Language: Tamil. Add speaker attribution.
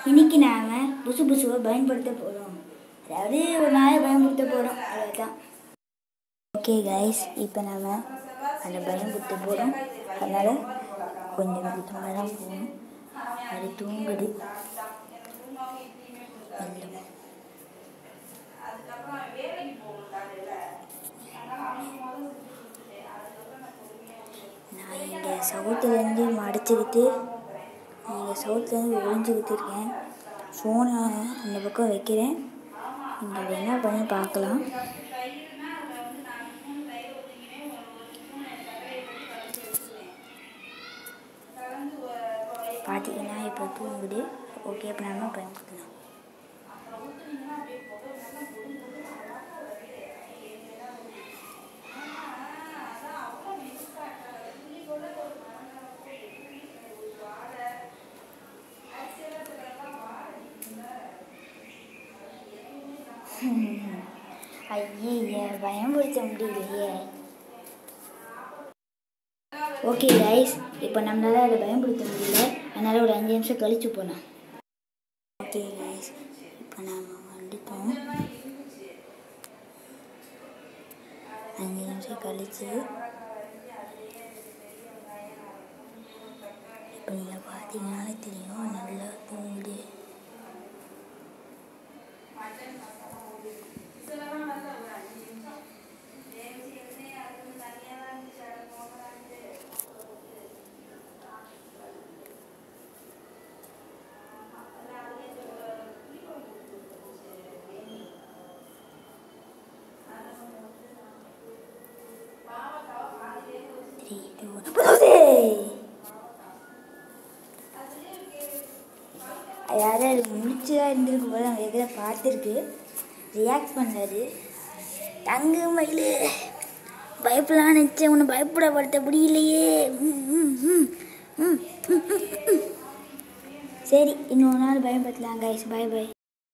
Speaker 1: இன்னைக்கு நாம் புசு புசுவை பயன்படுத்த போகிறோம் அதாவது ஒரு நாள் பயன்படுத்த போகிறோம் அவ்வளோதான் ஓகே கைஸ் இப்போ நாம் அதை பயன்படுத்த போகிறோம் அதனால் கொஞ்சம் கொஞ்சமாக தான் போகணும் அது தூங்குது மெல்ல. நான் இங்கே சவுத்துலேருந்து மடிச்சுக்கிட்டு இங்கே சவுத்துலேருந்து ஒழிஞ்சுக்கிட்டு இருக்கேன் ஃபோனை அந்த பக்கம் வைக்கிறேன் இங்கே இதை என்ன பண்ணி பார்க்கலாம் பார்த்தீங்கன்னா இப்போ தூங்குது ஓகே இப்போ நம்ம பயன்படுத்தலாம் ஐயே பயன்படுத்த முடியலையே ஓகே கைஸ் இப்போ நம்மளால அதை பயன்படுத்த முடியல அதனால் ஒரு அஞ்சு நிமிஷம் கழிச்சு போகலாம் ஓகே கைஸ் இப்போ நாம் வந்துட்டோம் அஞ்சு நிமிஷம் கழிச்சு இப்போ நீங்கள் பார்த்தீங்கன்னாலே தெரியும் நல்லா தூங்குது த்ரீ டூ அதாவது அது முடிச்சுதான் இருந்திருக்கு போல அவங்க எதில் பார்த்துருக்கு ரியாக்ட் பண்ணாரு தங்க மயில் பயப்படலாம் நினச்சேன் உன்னை பயப்படப்படுத்த முடியலையே ம், ம், ம், ம், ம், ம், ம். சரி இன்னொரு நாள் பயன்படுத்தலாம் கைஸ் பை பை